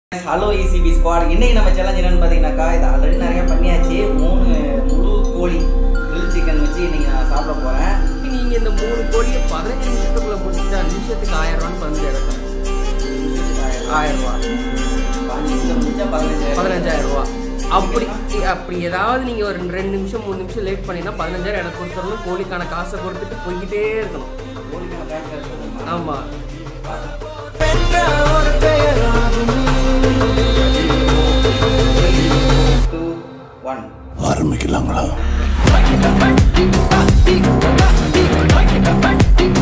Hello இசிபி squad இன்னைக்கு நம்ம challenge என்னன்னு பார்த்தீங்கன்னாக்கா இது ஆல்ரெடி நிறைய பண்ணியாச்சு மூணு முழு கோழி கிரில் சிக்கன் வச்சு இன்னைக்கு நான் சாப்பிட போகிறேன் நீங்க இந்த மூணு கோழியை பதினஞ்சு நிமிஷத்துக்குள்ள முடிச்சுட்டா நிமிஷத்துக்கு ஆயிரம் ரூபான்னு வந்து எடுத்தேன் ஆயிரம் ரூபா பாஞ்சு நிமிஷம் முடிச்சா பதினஞ்சு பதினஞ்சாயிரம் ரூபா அப்படி அப்படி ஏதாவது நீங்க ஒரு ரெண்டு நிமிஷம் மூணு நிமிஷம் லேட் பண்ணீங்கன்னா பதினஞ்சாயிரம் எனக்கு கொடுத்துடணும் கோழிக்கான காசை கொடுத்துட்டு போய்கிட்டே இருக்கணும் கோழிக்கான காசு சொல்லணுமா? ஆமா டூ ஒன் ஆரம்பிக்கலாங்களா